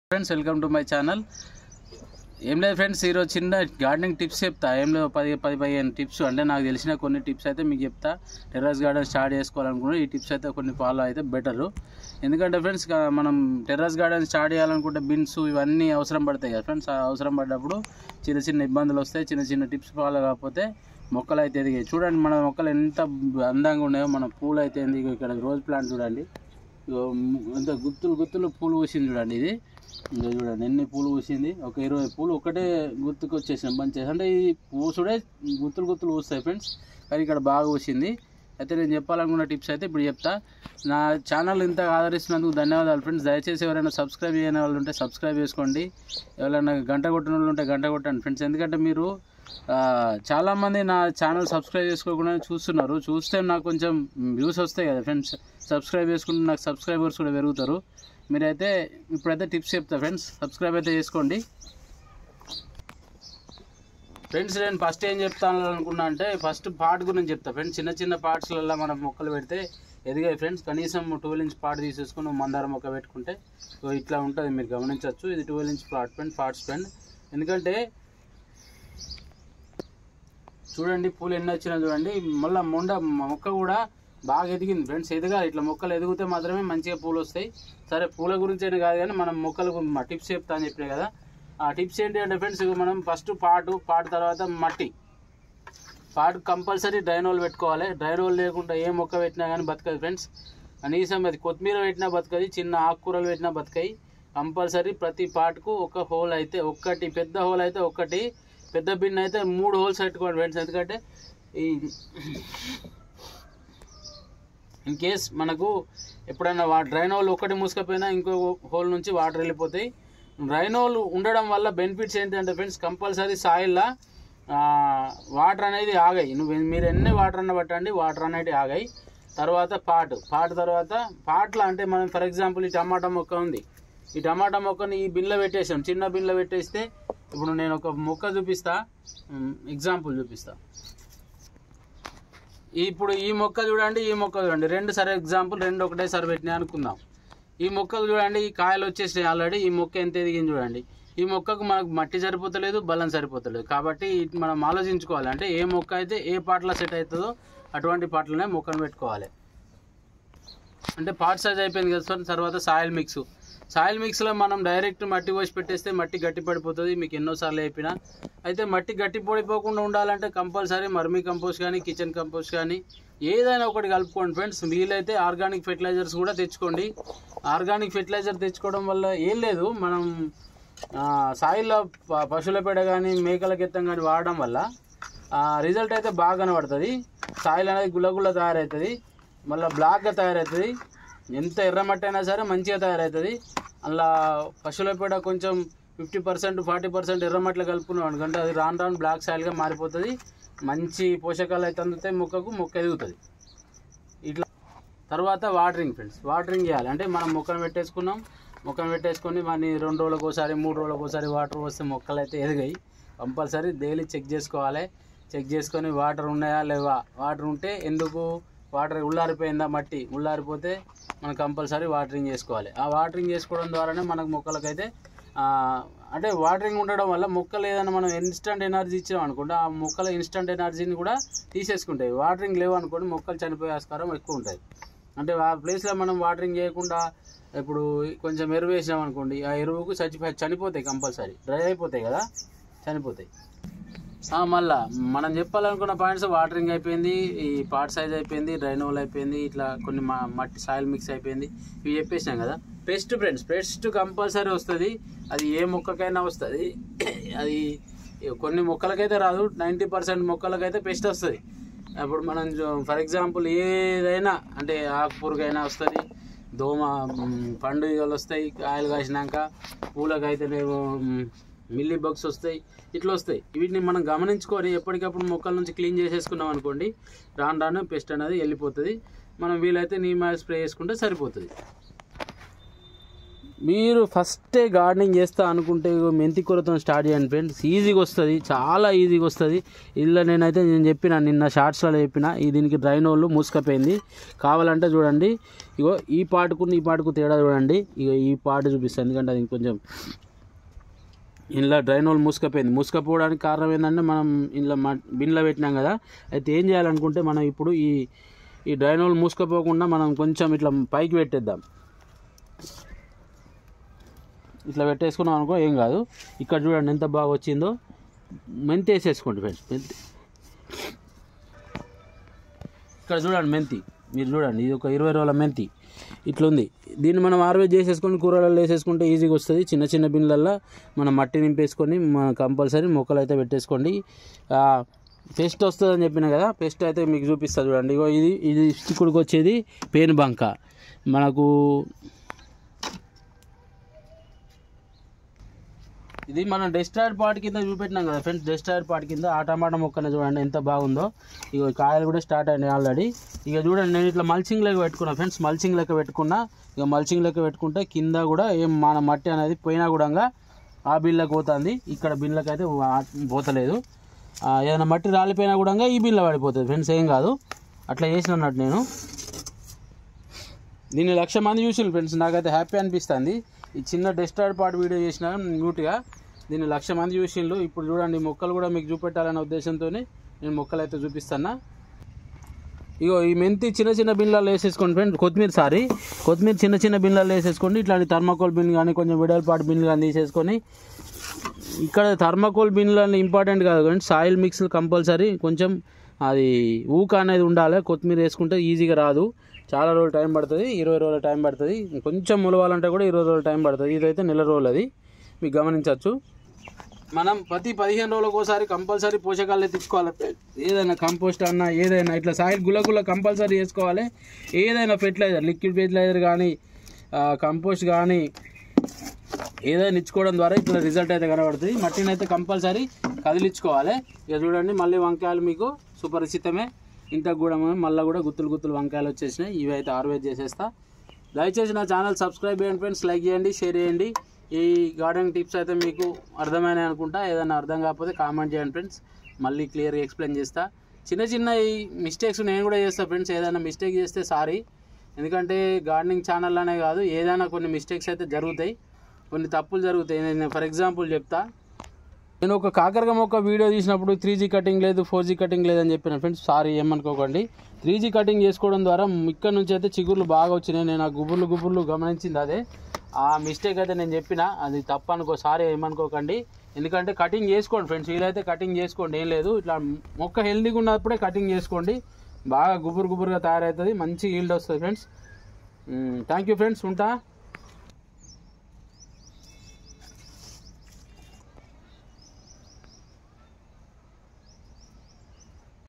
friends welcome to my channel ఏం లేదు friends ఈరోజు చిన్న గార్డెనింగ్ టిప్స్ చెప్తా ఏం లేదు పది పది పదిహేను టిప్స్ అంటే నాకు తెలిసిన కొన్ని టిప్స్ అయితే మీకు చెప్తా టెర్రస్ గార్డెన్ స్టార్ట్ చేసుకోవాలనుకుంటే ఈ టిప్స్ అయితే కొన్ని ఫాలో అయితే బెటరు ఎందుకంటే ఫ్రెండ్స్ గా- మనం టెర్రస్ గార్డెన్ స్టార్ట్ చేయాలనుకుంటే బిన్స్ ఇవన్నీ అవసరం పడతాయి కదా ఫ్రెండ్స్ ఆ అవసరం పడ్డప్పుడు చిన్న చిన్న ఇబ్బందులు వస్తాయి చిన్న చిన్న టిప్స్ ఫాలో కాకపోతే మొక్కలు అయితే ఎదిగాయి చూడండి మన మొక్కలు ఎంత అందంగా ఉన్నాయో మన పూలు అయితే ఏంది ఇగో ఇక్కడ రోజ్ ప్లాంట్ చూడండి ఇగో ము- ఎంత గుత్తులు గుత్తులు పూలు పూసింది చూడండి ఇది ఇంకా చూడండి ఎన్ని పూలు పూసింది ఒక ఇరవై పూలు ఒకటే గుర్తుకు వచ్చేసిన మంచి అంటే ఈ పూసుడే గుత్తులు గుత్తులు పూస్తాయి ఫ్రెండ్స్ కానీ ఇక్కడ బాగా పూసింది అయితే నేను చెప్పాలనుకున్న టిప్స్ అయితే ఇప్పుడు చెప్తా నా ఛానల్ ఇంత ఆదరిస్తున్నందుకు ధన్యవాదాలు ఫ్రెండ్స్ దయచేసి ఎవరైనా సబ్స్క్రైబ్ చేయని వాళ్ళు ఉంటే సబ్స్క్రైబ్ చేసుకోండి ఎవరైనా గంట కొట్టిన వాళ్ళు ఉంటే గంట కొట్టండి ఫ్రెండ్స్ ఎందుకంటే మీరు ఆ, చాలామంది నా ఛానల్ సబ్స్క్రైబ్ చేసుకోకుండా చూస్తున్నారు చూస్తే నాకు కొంచెం వ్యూస్ వస్తాయి కదా ఫ్రెండ్స్ సబ్స్క్రైబ్ చేసుకుంటే నాకు సబ్స్క్రైబర్స్ కూడా పెరుగుతారు మీరైతే ఇప్పుడైతే టిప్స్ చెప్తా ఫ్రెండ్స్ సబ్స్క్రైబ్ అయితే చేసుకోండి ఫ్రెండ్స్ నేను ఫస్ట్ ఏం చెప్తాను అనుకున్నా అంటే ఫస్ట్ పార్ట్ గురించి చెప్తా ఫ్రెండ్స్ చిన్న చిన్న పార్ట్స్లలో మనం మొక్కలు పెడితే ఎదిగాయి ఫ్రెండ్స్ కనీసం ట్వెల్వ్ ఇంచ్ పార్ట్ తీసేసుకుని మందార మొక్క పెట్టుకుంటే సో ఇట్లా ఉంటుంది మీరు గమనించవచ్చు ఇది twelve inch pot friend pots friend ఎందుకంటే చూడండి పూలు ఎన్ని వచ్చినా చూడండి మళ్ళీ మొండ మొక్క కూడా బాగా ఎదిగింది ఫ్రెండ్స్ ఎదగాలి ఇట్లా మొక్కలు ఎదిగితే మాత్రమే మంచిగా పూలు వస్తాయి సరే పూల గురించి అయినా కాదు కానీ మనం మొక్కలకు మా టిప్స్ చెప్తా అని చెప్పినా కదా ఆ టిప్స్ ఏంటి అంటే ఫ్రెండ్స్ ఇక మనం ఫస్ట్ పాటు పాటు తర్వాత మట్టి పాటు కంపల్సరీ డ్రైనోల్ పెట్టుకోవాలి డ్రైనోల్ లేకుండా ఏ మొక్క పెట్టినా కానీ బతకదు ఫ్రెండ్స్ కనీసం అది కొత్తిమీర పెట్టినా బతకది చిన్న ఆకుకూరలు పెట్టినా బతకాయి కంపల్సరీ ప్రతి పాటుకు ఒక హోల్ అయితే ఒక్కటి పెద్ద హోల్ అయితే ఒక్కటి పెద్ద బిన్ అయితే మూడు హోల్స్ పెట్టుకోండి ఫ్రెండ్స్ ఎందుకంటే ఈ ఇన్ కేస్ మనకు ఎప్పుడైనా వా డ్రైనోల్ ఒకటి మూసుకపోయినా ఇంకో హోల్ నుంచి వాటర్ వెళ్ళిపోతాయి డ్రైనోల్ ఉండడం వల్ల బెనిఫిట్స్ ఏంటంటే ఫ్రెండ్స్ కంపల్సరీ సాయిల్లో వాటర్ అనేది ఆగాయి నువ్వు మీరు ఎన్ని వాటర్ అన్న పట్టండి వాటర్ అనేది ఆగాయి తర్వాత పాటు పాటు తర్వాత పాటలు అంటే మనం ఫర్ ఎగ్జాంపుల్ ఈ టమాటా మొక్క ఉంది ఈ టమాటా మొక్కని ఈ బిన్లో పెట్టేసాం చిన్న బిన్లో పెట్టేస్తే ఇప్పుడు నేను ఒక మొక్క చూపిస్తా ఎగ్జాంపుల్ చూపిస్తా ఇప్పుడు ఈ మొక్క చూడండి ఈ మొక్క చూడండి రెండు సరే ఎగ్జాంపుల్ రెండు ఒకటేసారి పెట్టినాయి అనుకుందాం ఈ మొక్కకు చూడండి ఈ కాయలు వచ్చేసినాయి ఆల్రెడీ ఈ మొక్క ఎంత ఎదిగింది చూడండి ఈ మొక్కకు మనకు మట్టి సరిపోతలేదు బలం సరిపోతలేదు కాబట్టి ఇది మనం ఆలోచించుకోవాలి అంటే ఏ మొక్క అయితే ఏ పాటలో సెట్ అవుతుందో అటువంటి పాటలనే మొక్కను పెట్టుకోవాలి అంటే పార్ట్ సైజ్ అయిపోయింది కదా సార్ తర్వాత సాయిల్ మిక్స్ సాయిల్ మిక్స్లో మనం డైరెక్ట్ మట్టి పోసి పెట్టేస్తే మట్టి గట్టి పడిపోతుంది మీకు ఎన్నోసార్లు చెప్పినా అయితే మట్టి గట్టి పడిపోకుండా ఉండాలంటే కంపల్సరీ మర్మీ కంపోస్ట్ కానీ కిచెన్ కంపోస్ట్ కానీ ఏదైనా ఒకటి కలుపుకోండి ఫ్రెండ్స్ వీలైతే ఆర్గానిక్ ఫెర్టిలైజర్స్ కూడా తెచ్చుకోండి ఆర్గానిక్ ఫెర్టిలైజర్ తెచ్చుకోవడం వల్ల ఏం లేదు మనం ఆ, సాయిల్లో ప- పశువుల పేడ కానీ మేకల గెత్తం కానీ వాడడం వల్ల రిజల్ట్ అయితే బాగా కనబడుతుంది సాయిల్ అనేది గుల్లగుల్ల తయారవుతుంది మళ్ళీ బ్లాక్గా తయారవుతుంది ఎంత ఎర్రమట్టి అయినా సరే మంచిగా తయారవుతుంది అలా పశువుల పేడ కొంచెం ఫిఫ్టీ పర్సెంట్ ఫార్టీ పర్సెంట్ ఎర్రమట్లు కలుపుకున్నాం అనుకంటే అది రాను రాను బ్లాక్ సాయిల్గా మారిపోతుంది మంచి పోషకాలు అయితే అందుతాయి మొక్కకు మొక్క ఎదుగుతుంది ఇట్లా తర్వాత వాటరింగ్ ఫ్రెండ్స్ వాటరింగ్ చేయాలి అంటే మనం మొక్కను పెట్టేసుకున్నాం మొక్కను పెట్టేసుకొని మరి రెండు రోజులకు ఒకసారి మూడు రోజులకు ఒకసారి వాటర్ వస్తే మొక్కలు అయితే ఎదిగాయి కంపల్సరీ డైలీ చెక్ చేసుకోవాలి చెక్ చేసుకొని వాటర్ ఉన్నాయా లేవా వాటర్ ఉంటే ఎందుకు వాటర్ ఉల్లారిపోయిందా మట్టి ఉల్లారిపోతే మనం కంపల్సరీ వాటరింగ్ చేసుకోవాలి ఆ వాటరింగ్ చేసుకోవడం ద్వారానే మనకు మొక్కలకైతే ఆ, అంటే వాటరింగ్ ఉండడం వల్ల మొక్కలు ఏదైనా మనం ఇన్స్టంట్ ఎనర్జీ ఇచ్చాం అనుకోండి ఆ మొక్కల ఇన్స్టంట్ ఎనర్జీని కూడా తీసేసుకుంటాయి వాటరింగ్ లేవు అనుకోండి మొక్కలు చనిపోయే ఆస్కారం ఎక్కువ ఉంటాయి అంటే ఆ ప్లేస్లో మనం వాటరింగ్ చేయకుండా ఇప్పుడు కొంచెం ఎరువు వేసినాం అనుకోండి ఆ ఎరువుకు చచ్చిపోయి చనిపోతాయి కంపల్సరీ డ్రై అయిపోతాయి కదా చనిపోతాయి ఆ, మళ్ళా మనం చెప్పాలనుకున్న పాయింట్స్ వాటరింగ్ అయిపోయింది ఈ పార్ట్ సైజ్ అయిపోయింది డ్రైనోల్ అయిపోయింది ఇట్లా కొన్ని మా మట్టి సాయిల్ మిక్స్ అయిపోయింది ఇవి చెప్పేసినాం కదా పెస్ట్ ఫ్రెండ్స్ పెస్ట్ కంపల్సరీ వస్తుంది అది ఏ మొక్కకైనా వస్తుంది అది కొన్ని మొక్కలకైతే రాదు నైంటీ పర్సెంట్ మొక్కలకైతే పెస్ట్ వస్తుంది అప్పుడు మనం ఫర్ ఎగ్జాంపుల్ ఏదైనా అంటే ఆకుపురుగైనా వస్తుంది దోమ మ్, పండుగలు వస్తాయి కాయలు కాసినాక పూలకైతేనేమో మ్, మిల్లీ బగ్స్ వస్తాయి ఇట్లా వస్తాయి వీటిని మనం గమనించుకొని ఎప్పటికప్పుడు మొక్కల నుంచి క్లీన్ చేసేసుకున్నాం అనుకోండి రాను రాను పెస్ట్ అనేది వెళ్ళిపోతుంది మనం వీలైతే నీమ్ ఆయిల్ స్ప్రే చేసుకుంటే సరిపోతుంది మీరు ఫస్టే గార్డెనింగ్ చేస్తా అనుకుంటే ఇగో మెంతి కూరతో స్టార్ట్ చేయండి ఫ్రెండ్స్ ఈజీగా వస్తుంది చాలా ఈజీగా వస్తుంది ఇలా నేనైతే నేను చెప్పిన నిన్న షార్ట్స్లో చెప్పిన ఈ దీనికి డ్రైన్ హోల్ మూసుకపోయింది కావాలంటే చూడండి ఇగో ఈ పాటుకు ఈ పాటుకు తేడా చూడండి ఇగో ఈ పాటు చూపిస్తాను ఎందుకంటే అది కొంచెం ఇంట్లో డ్రైన్ హోల్ మూసుకపోయింది మూసుకపోవడానికి కారణం ఏంటంటే మనం ఇంట్లో బిన్లో పెట్టినాం కదా అయితే ఏం చేయాలనుకుంటే మనం ఇప్పుడు ఈ ఈ డ్రైన్ హోల్ మూసుకపోకుండా మనం కొంచెం ఇట్లా పైకి పెట్టేద్దాం ఇట్లా పెట్టేసుకున్నాం అనుకో ఏం కాదు ఇక్కడ చూడండి ఎంత బాగా వచ్చిందో మెంతి వేసేసుకోండి ఫ్రెండ్స్ మెంతి ఇక్కడ చూడండి మెంతి మీరు చూడండి ఇది ఒక ఇరవై రోజుల మెంతి ఇట్లుంది దీన్ని మనం హార్వెస్ట్ చేసేసుకొని కూరలలో వేసేసుకుంటే ఈజీగా వస్తుంది చిన్న చిన్న బిన్లల్లో మనం మట్టి నింపేసుకొని మన కంపల్సరీ మొక్కలు అయితే పెట్టేసుకోండి పెస్ట్ వస్తుందని చెప్పిన కదా పెస్ట్ అయితే మీకు చూపిస్తా చూడండి ఇగో ఇది ఇది చిక్కుడుకు వచ్చేది పేను బంక మనకు ఇది మనం డెస్టాయిడ్ పార్ట్ కింద చూపెట్టినాం కదా ఫ్రెండ్స్ డెస్టాయిడ్ పార్ట్ కింద ఆ టమాటా మొక్కనే చూడండి ఎంత బాగుందో ఇక కాయలు కూడా స్టార్ట్ అయినాయి ఆల్రెడీ ఇక చూడండి నేను ఇట్లా మల్చింగ్ లెక్క పెట్టుకున్నా ఫ్రెండ్స్ మల్చింగ్ లెక్క పెట్టుకున్నా ఇక మల్చింగ్ లెక్క పెట్టుకుంటే కింద కూడా ఏం మన మట్టి అనేది పోయినా కూడా ఆ బిల్లకు పోతుంది ఇక్కడ బిల్లకు అయితే వా- పోతలేదు ఆ, ఏదైనా మట్టి రాలిపోయినా కూడా ఈ బిల్ల పడిపోతుంది ఫ్రెండ్స్ ఏం కాదు అట్లా చేసిన అన్నట్టు నేను దీన్ని లక్ష మంది చూసిండ్రు ఫ్రెండ్స్ నాకైతే హ్యాపీ అనిపిస్తుంది ఈ చిన్న డెస్టార్డ్ పార్ట్ వీడియో చేసిన మ్యూట్గా దీన్ని లక్ష మంది చూసిండ్రు ఇప్పుడు చూడండి మొక్కలు కూడా మీకు చూపెట్టాలనే ఉద్దేశంతో నేను మొక్కలు అయితే చూపిస్తాను ఇగో ఈ మెంతి చిన్న చిన్న బిన్లలో వేసేసుకోండి ఫ్రెండ్స్ కొత్తిమీర సారీ కొత్తిమీర చిన్న చిన్న బిన్లలో వేసేసుకోండి ఇట్లాంటి థర్మాకోల్ బిన్ కానీ కొంచెం వెడల్పాటు బిన్లు కానీ తీసేసుకొని ఇక్కడ థర్మాకోల్ బిన్లు ఇంపార్టెంట్ కాదు కానీ సాయిల్ మిక్స్ కంపల్సరీ కొంచెం అది ఊక అనేది ఉండాలి కొత్తిమీర వేసుకుంటే ఈజీగా రాదు చాలా రోజులు టైం పడుతుంది ఇరవై రోజుల టైం పడుతుంది కొంచెం ములవాలంటే కూడా ఇరవై రోజుల టైం పడుతుంది ఇదైతే నెల రోజులు అది మీకు గమనించవచ్చు మనం ప్రతి పదిహేను రోజులకు ఒకసారి కంపల్సరీ పోషకాలు ఎత్తించుకోవాలి ఏదైనా కంపోస్ట్ అన్నా ఏదైనా ఇట్లా సాయిల్ గులగుల కంపల్సరీ వేసుకోవాలి ఏదైనా ఫెర్టిలైజర్ లిక్విడ్ ఫెర్టిలైజర్ కానీ కంపోస్ట్ కానీ ఏదైనా ఇచ్చుకోవడం ద్వారా ఇట్లా రిజల్ట్ అయితే కనబడుతుంది మట్టిని అయితే కంపల్సరీ కదిలించుకోవాలి ఇక చూడండి మళ్ళీ వంకాయలు మీకు సుపరిచితమే ఇంత కూడా మళ్ళీ కూడా గుత్తులు గుత్తులు వంకాయలు వచ్చేసినాయి ఇవి అయితే హార్వెస్ట్ చేసేస్తా దయచేసి నా ఛానల్ సబ్స్క్రైబ్ చేయండి ఫ్రెండ్స్ లైక్ చేయండి షేర్ చేయండి ఈ గార్డెనింగ్ టిప్స్ అయితే మీకు అర్థమైనాయి అనుకుంటా ఏదైనా అర్థం కాకపోతే కామెంట్ చేయండి ఫ్రెండ్స్ మళ్ళీ క్లియర్గా ఎక్స్ప్లెయిన్ చేస్తా చిన్న చిన్న ఈ మిస్టేక్స్ నేను కూడా చేస్తాను ఫ్రెండ్స్ ఏదైనా మిస్టేక్ చేస్తే సారీ ఎందుకంటే గార్డెనింగ్ ఛానల్లోనే కాదు ఏదైనా కొన్ని మిస్టేక్స్ అయితే జరుగుతాయి కొన్ని తప్పులు జరుగుతాయి నేను ఫర్ ఎగ్జాంపుల్ చెప్తా నేను ఒక కాకరగా మొక్క వీడియో తీసినప్పుడు త్రీ జీ కటింగ్ లేదు ఫోర్ జీ కటింగ్ లేదని చెప్పిన ఫ్రెండ్స్ సారీ ఏమనుకోకండి త్రీ జీ కటింగ్ చేసుకోవడం ద్వారా ఇక్కడ నుంచి అయితే చిగుర్లు బాగా వచ్చినాయి నేను ఆ గుబుర్లు గుబుర్లు గమనించింది అదే ఆ మిస్టేక్ అయితే నేను చెప్పిన అది తప్పు అనుకో సారీ ఏమనుకోకండి ఎందుకంటే కటింగ్ చేసుకోండి ఫ్రెండ్స్ వీలైతే కటింగ్ చేసుకోండి ఏం లేదు ఇట్లా మొక్క హెల్దీగా ఉన్నప్పుడే కటింగ్ చేసుకోండి బాగా గుబురు గుబురుగా తయారవుతుంది మంచి ఈల్డ్ వస్తుంది ఫ్రెండ్స్ థ్యాంక్ యూ ఫ్రెండ్స్ ఉంటా